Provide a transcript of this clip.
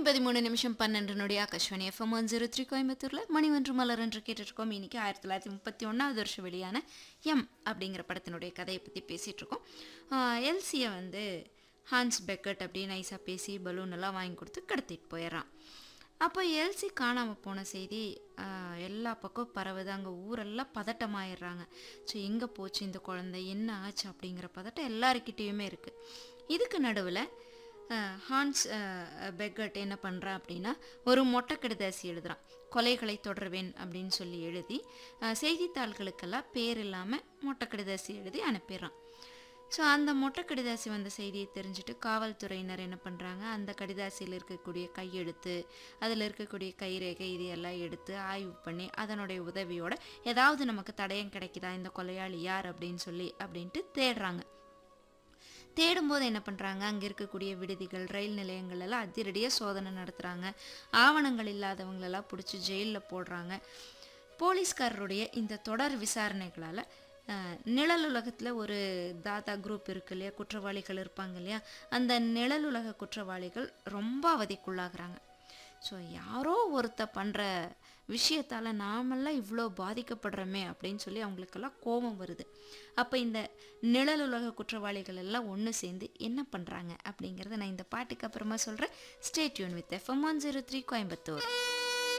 பதிமூணு நிமிஷம் பன்னெண்டு நொடி Akashvani FM one zero three கோயம்புத்தூரில் மணி ஒன்று மலர் என்று கேட்டுட்ருக்கோம் இன்னைக்கு ஆயிரத்தி தொள்ளாயிரத்தி முப்பத்தி ஒன்றாவது வருஷம் வெளியான எம் அப்படிங்கிற படத்தினுடைய கதையை பற்றி பேசிகிட்டு இருக்கோம் எல்சியை வந்து ஹான்ஸ் பெக்கட் அப்படி நைஸாக பேசி பலூன் எல்லாம் வாங்கி கொடுத்து கடத்திட்டு போயிடுறான் அப்போ எல்சி காணாமல் போன செய்தி ஆஹ், எல்லா பக்கம் பரவுது அங்கே ஊரெல்லாம் பதட்டமாயிடுறாங்க ஸோ எங்கே போச்சு இந்த குழந்தை என்ன ஆச்சு அப்படிங்கிற பதட்டம் எல்லாருக்கிட்டேயுமே இருக்குது இதுக்கு நடுவில் ஹான்ஸ் அஹ், பெக்கட் என்ன பண்ணுறான் அப்படின்னா ஒரு மொட்டை கடிதாசி எழுதுறான் கொலைகளை தொடர்வேன் அப்படின்னு சொல்லி எழுதி அஹ், செய்தித்தாள்களுக்கெல்லாம் பேர் இல்லாமல் மொட்டை கடிதாசி எழுதி அனுப்பிடுறான் ஸோ அந்த மொட்டை கடிதாசி வந்த செய்தியை தெரிஞ்சுட்டு காவல்துறையினர் என்ன பண்ணுறாங்க அந்த கடிதாசியில் இருக்கக்கூடிய கையெழுத்து அதில் இருக்கக்கூடிய கைரேகை இது எல்லாம் எடுத்து ஆய்வு பண்ணி அதனுடைய உதவியோட ஏதாவது நமக்கு தடயம் கிடைக்குதா இந்த கொலையாளி யார் அப்படின்னு சொல்லி அப்படின்ட்டு தேடுறாங்க தேடும்போது என்ன பண்ணுறாங்க அங்கே இருக்கக்கூடிய விடுதிகள் ரயில் நிலையங்கள் எல்லாம் அதிரடியாக சோதனை நடத்துகிறாங்க ஆவணங்கள் இல்லாதவங்களெல்லாம் பிடிச்சி ஜெயிலில் போடுறாங்க போலீஸ்காரருடைய இந்த தொடர் விசாரணைகளால் நிழல் உலகத்தில் ஒரு தாதா குரூப் இருக்கு இல்லையா குற்றவாளிகள் இருப்பாங்க இல்லையா அந்த நிழல் உலக குற்றவாளிகள் ரொம்ப அவதிக்குள்ளாகிறாங்க ஸோ யாரோ ஒருத்த பண்ணுற விஷயத்தால் நாமெல்லாம் இவ்வளோ பாதிக்கப்படுறோமே அப்படின்னு சொல்லி அவங்களுக்கெல்லாம் கோபம் வருது அப்போ இந்த நிழல் உலக குற்றவாளிகள் எல்லாம் ஒன்று சேர்ந்து என்ன பண்ணுறாங்க அப்படிங்கிறத நான் இந்த பாட்டுக்கு அப்புறமா சொல்கிறேன் stay tuned with FM one zero three Coimbatore